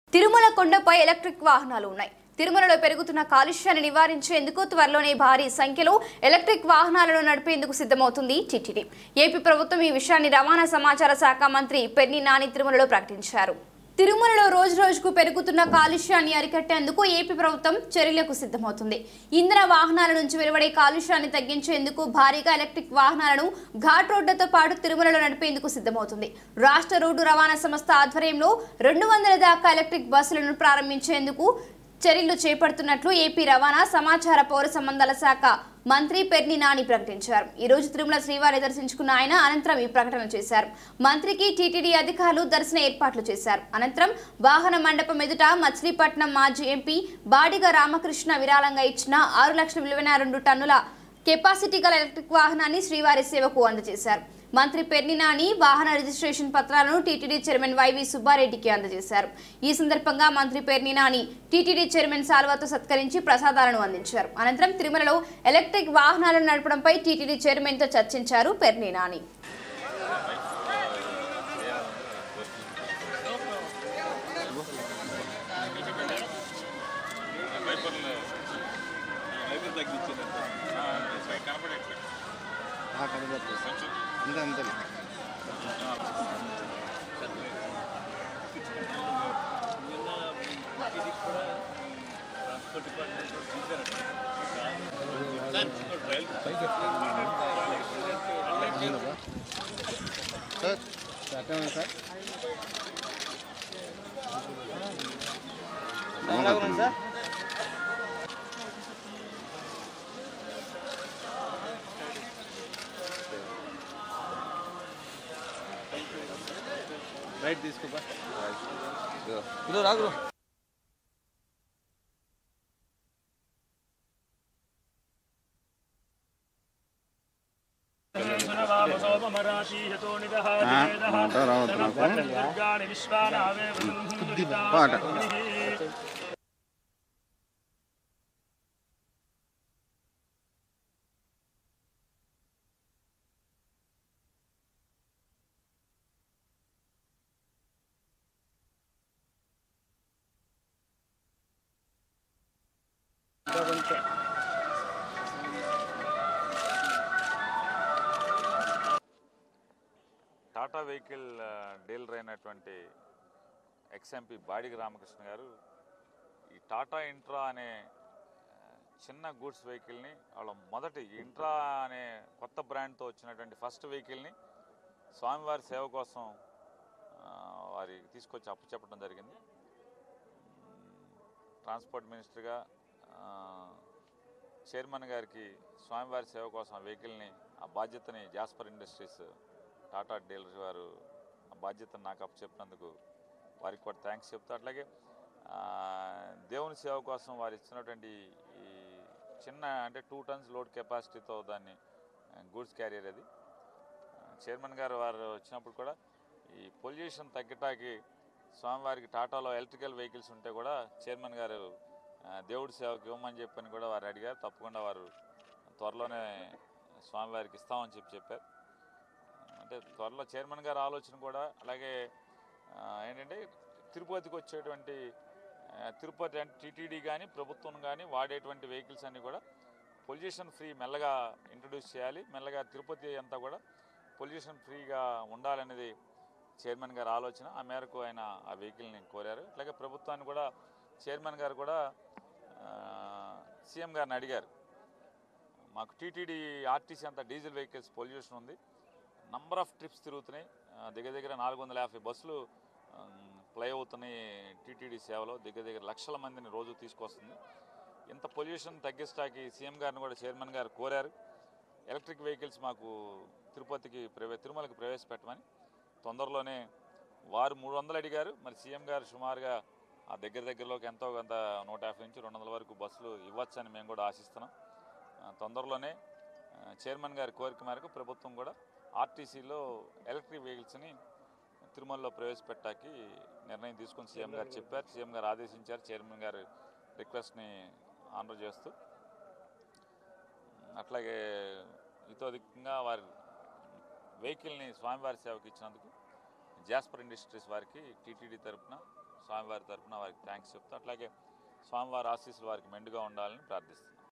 తిరుమల కొండపై ఎలక్ట్రిక్ వాహనాలు ఉన్నాయి తిరుమలలో పెరుగుతున్న కాలుష్యాన్ని నివారించేందుకు త్వరలోనే భారీ సంఖ్యలో ఎలక్ట్రిక్ వాహనాలను నడిపేందుకు సిద్ధమవుతుంది టిటిడి ఏపీ ప్రభుత్వం ఈ విషయాన్ని రవాణా సమాచార శాఖ మంత్రి పెర్ని నాని తిరుమలలో ప్రకటించారు తిరుమలలో రోజు రోజుకు పెరుగుతున్న కాలుష్యాన్ని అరికట్టేందుకు ఏపీ ప్రభుత్వం చర్యలకు సిద్ధమవుతుంది ఇంధన వాహనాల నుంచి వెలువడే కాలుష్యాన్ని తగ్గించేందుకు భారీగా ఎలక్ట్రిక్ వాహనాలను ఘాట్ రోడ్లతో పాటు తిరుమలలో నడిపేందుకు సిద్ధమవుతుంది రాష్ట్ర రోడ్డు రవాణా సంస్థ ఆధ్వర్యంలో రెండు వందల దాకా ఎలక్ట్రిక్ బస్సులను ప్రారంభించేందుకు చర్యలు చేపడుతున్నట్లు ఏపీ రవాణా సమాచార పౌర సంబంధాల శాఖ మంత్రి పెర్ని నాని ప్రకటించారు ఈ రోజు తిరుమల శ్రీవారి దర్శించుకున్న ఆయన అనంతరం ఈ ప్రకటన చేశారు మంత్రికి టీటీడీ అధికారులు దర్శన ఏర్పాట్లు చేశారు అనంతరం వాహన మండపం ఎదుట మచిలీపట్నం మాజీ ఎంపీ బాడిగ రామకృష్ణ విరాళంగా ఇచ్చిన ఆరు లక్షల విలువైన రెండు టన్నుల కెపాసిటీ గల ఎలక్ట్రిక్ వాహనాన్ని శ్రీవారి సేవకు అందజేశారు మంత్రి పెర్ని నాని వాహన రిజిస్ట్రేషన్ పత్రాలను టీటీడీ చైర్మన్ వైవి సుబ్బారెడ్డికి అందజేశారు ఈ సందర్భంగా మంత్రి పెర్ని నాని టీటీడీ చైర్మన్ సాల్వాతో సత్కరించి ప్రసాదాలను అందించారు అనంతరం తిరుమలలో ఎలక్ట్రిక్ వాహనాలను నడపడంపై టీటీడీ చైర్మన్తో చర్చించారు పెర్ని నాని కనబడుతుంది అంతే అంతే సార్ ఎక్కడ సార్ సార్ రైట్ తీసుకోబా ఇదో రాగురు మాట రావద్దు నాకు పాట టాటా వెహికల్ ఆ, డీలర్ అయినటువంటి ఎక్స్ఎంపీ బాడిగ రామకృష్ణ గారు ఈ టాటా ఇంట్రా అనే ఆ, చిన్న గూడ్స్ వెహికల్ని వాళ్ళ మొదటి ఇంట్రా అనే కొత్త బ్రాండ్తో వచ్చినటువంటి ఫస్ట్ వెహికల్ని స్వామివారి సేవ కోసం ఆ, వారి తీసుకొచ్చి అప్పచెప్పడం జరిగింది మ్, ట్రాన్స్పోర్ట్ మినిస్టర్గా ఆ, చైర్మన్ గారికి స్వామివారి సేవ కోసం ఆ వెహికల్ని ఆ బాధ్యతని జాస్పర్ ఇండస్ట్రీస్ టాటా డీలర్ వారు ఆ బాధ్యతను నాకు అప్పచెప్పినందుకు వారికి కూడా థ్యాంక్స్ చెప్తా అట్లాగే ఆ, దేవుని సేవ కోసం వారు ఇచ్చినటువంటి ఈ చిన్న అంటే టూ టన్స్ లోడ్ కెపాసిటీతో దాన్ని గూడ్స్ క్యారియర్ అది ఆ, చైర్మన్ గారు వారు వచ్చినప్పుడు కూడా ఈ పొల్యూషన్ తగ్గటానికి స్వామివారికి టాటాలో ఎలక్ట్రికల్ వెహికల్స్ ఉంటే కూడా చైర్మన్ గారు ఆ, దేవుడి సేవకి ఇవ్వమని చెప్పని కూడా వారు అడిగారు తప్పకుండా వారు త్వరలోనే స్వామివారికి ఇస్తామని చెప్పి చెప్పారు అంటే త్వరలో చైర్మన్ గారి ఆలోచన కూడా అలాగే ఆ, ఏంటంటే తిరుపతికి వచ్చేటువంటి ఆ, తిరుపతి అంటే టీటీడీ కానీ ప్రభుత్వం కానీ వాడేటువంటి వెహికల్స్ అన్నీ కూడా పొల్యూషన్ ఫ్రీ మెల్లగా ఇంట్రడ్యూస్ చేయాలి మెల్లగా తిరుపతి అంతా కూడా పొల్యూషన్ ఫ్రీగా ఉండాలనేది చైర్మన్ గారి ఆలోచన ఆ మేరకు ఆయన ఆ వెహికల్ని కోరారు అట్లాగే ప్రభుత్వాన్ని కూడా చైర్మన్ గారు కూడా సీఎం గారిని అడిగారు మాకు టీటీడీ ఆర్టీసీ అంతా డీజిల్ వెహికల్స్ పొల్యూషన్ ఉంది నంబర్ ఆఫ్ ట్రిప్స్ తిరుగుతున్నాయి ఆ, దగ్గర దగ్గర నాలుగు వందల యాభై బస్సులు ప్లై అవుతున్నాయి టీటీడీ సేవలో దగ్గర దగ్గర లక్షల మందిని రోజు తీసుకొస్తుంది ఇంత పొల్యూషన్ తగ్గించడానికి సీఎం గారిని కూడా చైర్మన్ గారు కోరారు ఎలక్ట్రిక్ వెహికల్స్ మాకు తిరుపతికి ప్రవే తిరుమలకి ప్రవేశపెట్టమని తొందరలోనే వారు మూడు వందలు అడిగారు మరి సీఎం గారు సుమారుగా ఆ దగ్గర దగ్గరలోకి ఎంతో కొంత నూట యాభై నుంచి రెండు వందల వరకు బస్సులు ఇవ్వచ్చని మేము కూడా ఆశిస్తున్నాం ఆ, తొందరలోనే ఆ, చైర్మన్ గారి కోరిక మేరకు ప్రభుత్వం కూడా ఆర్టీసీలో ఎలక్ట్రిక్ వెహికల్స్ని తిరుమలలో ప్రవేశపెట్టాకి నిర్ణయం తీసుకుని సీఎం గారు చెప్పారు సీఎం గారు ఆదేశించారు చైర్మన్ గారు రిక్వెస్ట్ని ఆనర్ చేస్తూ అట్లాగే ఇతోధికంగా వారి వెహికల్ని స్వామివారి సేవకి ఇచ్చినందుకు జాస్పర్ ఇండస్ట్రీస్ వారికి టీటీడీ తరపున స్వామివారి తరఫున వారికి థ్యాంక్స్ చెప్తూ అట్లాగే స్వామివారి ఆశీస్సులు వారికి మెండుగా ఉండాలని ప్రార్థిస్తున్నాం